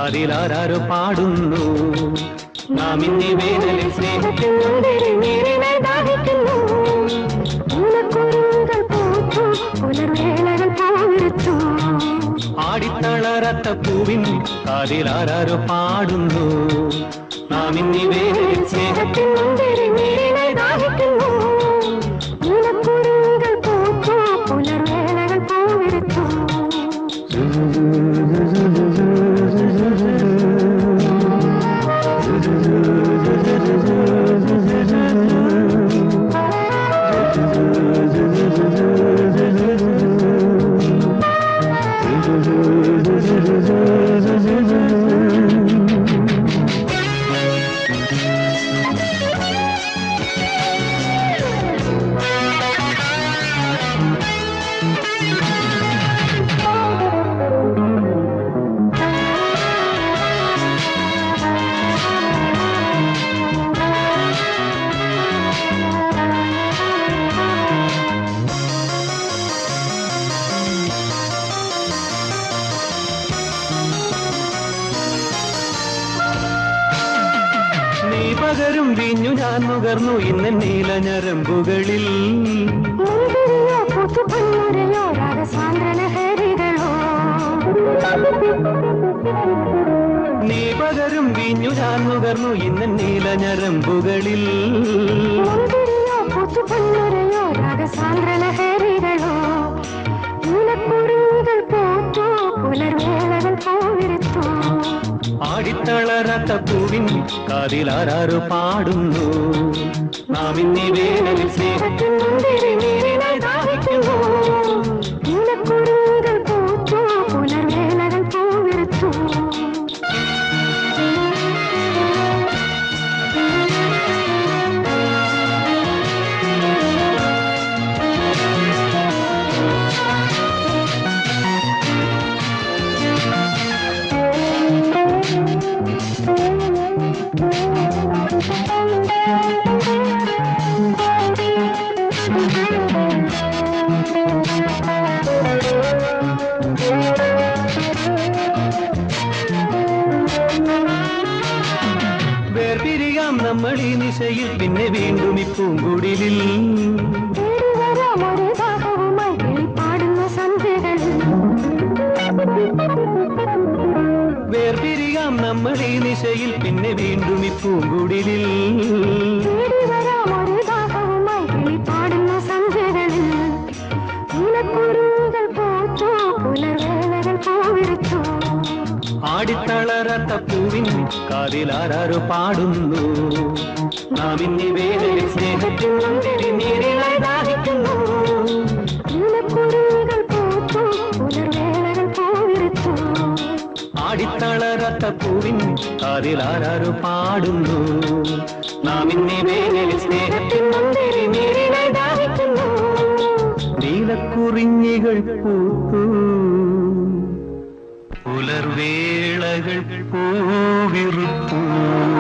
കാതിലാരോ പാടുന്നു നാം ഇന്നി വേനലിൽ സ്നേഹത്തിൽ മുന്തിരി നീരിനെ ദാഹിക്കുന്നു മൂലക്കുരുങ്ങൾ പൂത്തു പുലർവേളകൾ പൂവിരുത്തു ആടിത്തളരത്ത പൂവിൻ കാതിലാരോ പാടുന്നു നാം ഇന്നി വേനലിൽ സ്നേഹത്തിൽ മുന്തിരി നീരിനെ ദാഹിക്കുന്നു മൂലക്കുരുങ്ങൾ പൂത്തു പുലർവേളകൾ പൂവിരുത്തു നീ പകരും വീഞ്ഞു ഞാൻ നുകർന്നു ഇന്ന് നീലഞരമ്പുകളിൽ മുന്തിരിയോ പുതുപൊന്നുരയോ രാഗസാന്ദ്രലഹരികളോ നീ പകരും വീഞ്ഞു ഞാൻ നുകർന്നു ഇന്ന് നീലഞരമ്പുകളിൽ മുന്തിരിയോ പുതുപൊന്നുരയോ രാഗസാന്ദ്രലഹരികളോ നീലക്കുരുവികൾ പോറ്റു പുലർവേളകൾ പോവിരുത്തു ആടിത്തളരാത്ത പൂവിൻ കാതിലാരോ പാടുന്നു നാം ഇന്നി വേനലിൽ സ്നേഹത്തിൽ മുന്തിരി നീരിനായി ദാഹിക്കുന്നു നീലക്കുരുവികൾ പോറ്റു പുലർവേളകൾ പോവിരുത്തു വേർപിരിയാം നമ്മൾ ഈ നിശയിൽ പിന്നെ വീണ്ടും ഈ പൂങ്കുടിലിൽ തേടി വരാം ഒരു ദാഹവുമായി കിളിപ്പാടുന്ന സന്ധ്യകളിൽ വേർപിരിയാം നമ്മൾ ഈ നിശയിൽ പിന്നെ വീണ്ടും ഈ പൂങ്കുടിലിൽ തേടി വരാം ഒരു ദാഹവുമായി കിളിപ്പാടുന്ന സന്ധ്യകളിൽ നീലക്കുരുവികൾ പോറ്റു പുലർവേളകൾ പോവിരുത്തു ആടിത്തളരാത്ത പൂവിൻ കാതിലാരോ പാടുന്നു നാം ഇന്നി വേനലിൽ സ്നേഹത്തിൽ മുന്തിരി നീരിനായി ദാഹിക്കുന്നു നീലക്കുരുവികൾ പോറ്റു പുലർവേളകൾ പോവിരുത്തു ആടിത്തളരാത്ത പൂവിൻ കാതിലാരോ പാടുന്നു നാം ഇന്നി വേനലിൽ സ്നേഹത്തിൽ മുന്തിരി നീരിനായി ദാഹിക്കുന്നു നീലക്കുറിഞ്ഞികൾ പൂത്തു പുലർവേളകൾ പൂവിറുത്തു